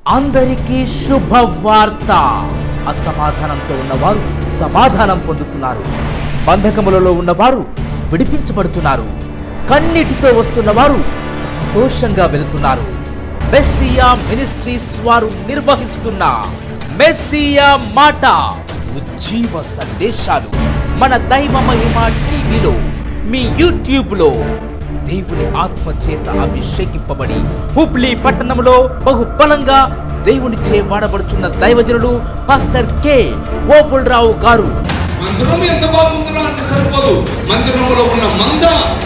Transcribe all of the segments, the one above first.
అందరికీ శుభవార్త అసమాధానంతో ఉన్నవారు సమాధానం పొందుతున్నారు బంధకములలో ఉన్నవారు విడిపించబడుతున్నారు కన్నీటితో వస్తున్నవారు సంతోషంగా వెళుతున్నారు మెస్సియా మినిస్ట్రీస్ వారు నిర్వహిస్తున్న మెస్సియా మాట ఉజ్జీవ సందేశాలు మన దైవ మహిమ టీవీలో మీ యూట్యూబ్లో దేవుని ఆత్మ చేత అభిషేకింపబడి హుబ్లీ పట్టణంలో బహుబలంగా దేవునిచే వాడబడుచున్న దైవజనుడు పాస్టర్ కె ఓపుల్రావు గారు మందిరం ఎంత బాగుందో అంటే సరిపోదు మందిరంలో ఉన్న మంద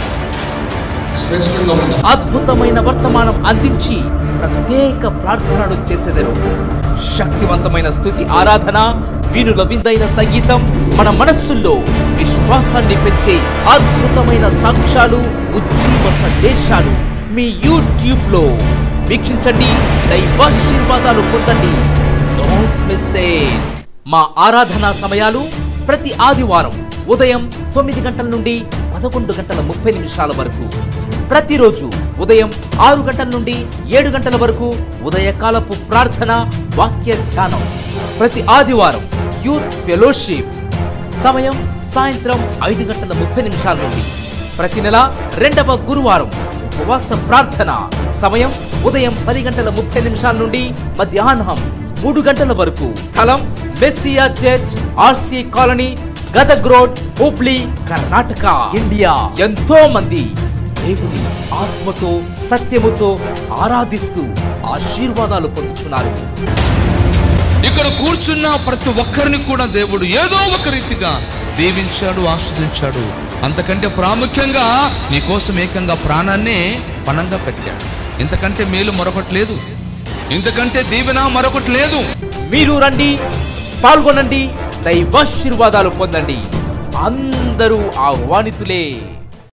శ్రేష్టంగా ఉండాలి అద్భుతమైన వర్తమానం అందించి ప్రత్యేక ప్రార్థనలు చేసేదరు శక్తివంతమైన స్థుతి ఆరాధన వీణుల విందైన సంగీతం మన మనస్సుల్లో విశ్వాసాన్ని పెంచే అద్భుతమైన సాక్ష్యాలు ఉజ్జీవ సందేశాలు మీ యూట్యూబ్ లో వీక్షించండి దైవాశీర్వాదాలు పొందండి డోంట్ మిస్ ఇట్ మా ఆరాధనా సమయాలు ప్రతి ఆదివారం ఉదయం తొమ్మిది గంటల నుండి పదకొండు గంటల ముప్పై నిమిషాల వరకు ప్రతిరోజు ఉదయం ఆరు గంటల నుండి ఏడు గంటల వరకు ఉదయకాలపు ప్రార్థన వాక్య ధ్యానం ప్రతి ఆదివారం యూత్ ఫెలోషిప్ సమయం సాయంత్రం ఐదు గంటల ముప్పై నిమిషాల నుండి ప్రతి నెల రెండవ గురువారం ఉపవాస ప్రార్థన సమయం ఉదయం పది గంటల ముప్పై నిమిషాల నుండి మధ్యాహ్నం మూడు గంటల వరకు స్థలం Messiah church RC colony Gadag road Hubli Karnataka India ఎంతో మంది దేవుని ఆత్మతో సత్యముతో ఆరాధిస్తూ ఆశీర్వాదాలు పొందుతున్నారు ఇక్కడ కూర్చున్న ప్రతి ఒక్కరిని కూడా దేవుడు ఏదో ఒక రీతిగా దీవించాడు ఆస్వాదించాడు అంతకంటే ప్రాముఖ్యంగా నీ కోసం ఏకంగా ప్రాణాన్నే పణంగా పెట్టాడు ఇంతకంటే మేలు మరొకటి లేదు ఇంతకంటే దీవెన మరొకటి లేదు మీరు రండి పాల్గొనండి దైవాశీర్వాదాలు పొందండి అందరూ ఆహ్వానితులే